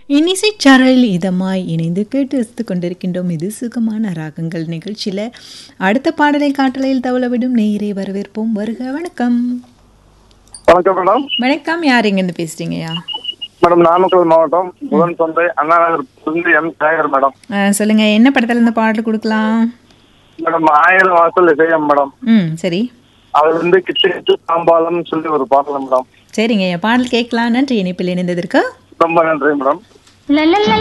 இன்னிசை சாரல் இதமாய் இணைந்து கேட்டு ரசித்துக் கொண்டிருக்கின்றோம் இது சுகமான ராகங்கள் நிகழ்ச்சியில் அடுத்த பாடலை காட்டலையில் தவளவிடும் நேயரை வரவேற்போம் வருக வணக்கம் வணக்கம் மேடம் வணக்கம் யார் எங்கேருந்து பேசுறீங்கய்யா மேடம் நாமக்கல் மாவட்டம் புதன் சந்தை அண்ணா நகர் இருந்து எம் சேகர் மேடம் ஆ, சொல்லுங்க என்ன படத்துல இந்த பாடல் கொடுக்கலாம் மேடம் ஆயிரம் வாசல் இசையம் மேடம் ம் சரி அதுல இருந்து கிச்சு கிச்சு தாம்பாலம் சொல்லி ஒரு பாடல் மேடம் சரிங்க ஐயா பாடல் கேட்கலாம் நன்றி இணைப்பில் இணைந்ததற்கு ரொம்ப நன்றி மேடம்